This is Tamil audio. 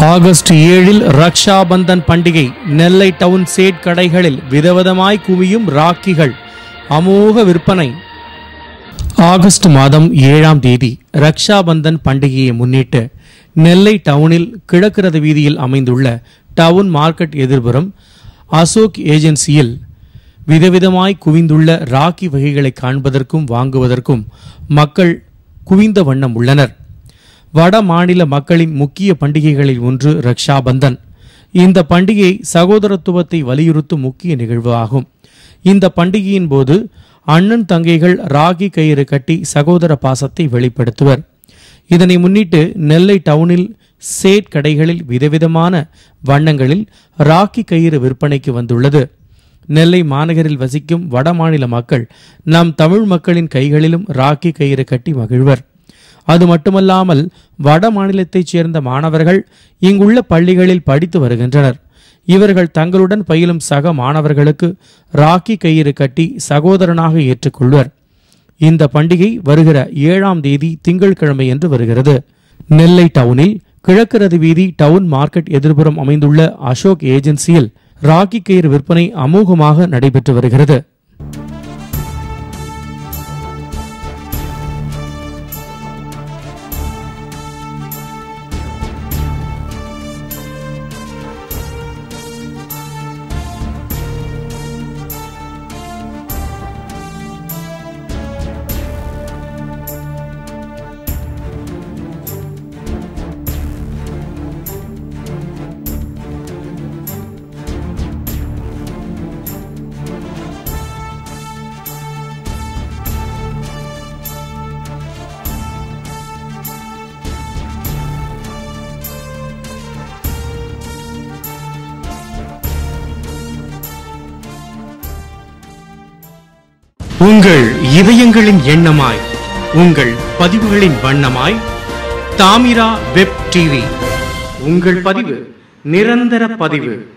ஆகஸ்ட் ஏழில் ரக்ஷா பந்தன் பண்டிகை நெல்லை டவுன் சேட் கடைகளில் விதவிதமாய் குவியும் ராக்கிகள் அமோக விற்பனை ஆகஸ்ட் மாதம் ஏழாம் தேதி ரக்ஷா பந்தன் பண்டிகையை முன்னிட்டு நெல்லை டவுனில் கிழக்கிறத வீதியில் அமைந்துள்ள டவுன் மார்க்கெட் எதிர்புறம் அசோக் ஏஜென்சியில் விதவிதமாய் குவிந்துள்ள ராக்கி வகைகளை காண்பதற்கும் வாங்குவதற்கும் மக்கள் குவிந்த வண்ணம் உள்ளனர் வட மாநில மக்களின் முக்கிய பண்டிகைகளில் ஒன்று ரக்ஷா பந்தன் இந்த பண்டிகை சகோதரத்துவத்தை வலியுறுத்தும் முக்கிய நிகழ்வு ஆகும் இந்த பண்டிகையின் போது அண்ணன் தங்கைகள் ராகி கயிறு கட்டி சகோதர பாசத்தை வெளிப்படுத்துவர் இதனை முன்னிட்டு நெல்லை டவுனில் சேட் கடைகளில் விதவிதமான வண்ணங்களில் ராக்கி கயிறு விற்பனைக்கு வந்துள்ளது நெல்லை மாநகரில் வசிக்கும் வடமாநில மக்கள் நம் தமிழ் மக்களின் கைகளிலும் ராக்கி கயிறு கட்டி மகிழ்வர் அது மட்டுமல்லாமல் வட மாநிலத்தைச் சேர்ந்த மாணவர்கள் இங்குள்ள பள்ளிகளில் படித்து வருகின்றனர் இவர்கள் தங்களுடன் பயிலும் சக மாணவர்களுக்கு ராக்கி கயிறு கட்டி சகோதரனாக ஏற்றுக்கொள்வர் இந்த பண்டிகை வருகிற ஏழாம் தேதி திங்கட்கிழமை என்று வருகிறது நெல்லை டவுனில் கிழக்கரது வீதி டவுன் மார்க்கெட் எதிர்புறம் அமைந்துள்ள அசோக் ஏஜென்சியில் ராக்கி கயிறு விற்பனை அமோகமாக நடைபெற்று வருகிறது உங்கள் இதயங்களின் எண்ணமாய் உங்கள் பதிவுகளின் வண்ணமாய் தாமிரா வெப் டிவி உங்கள் பதிவு நிரந்தர பதிவு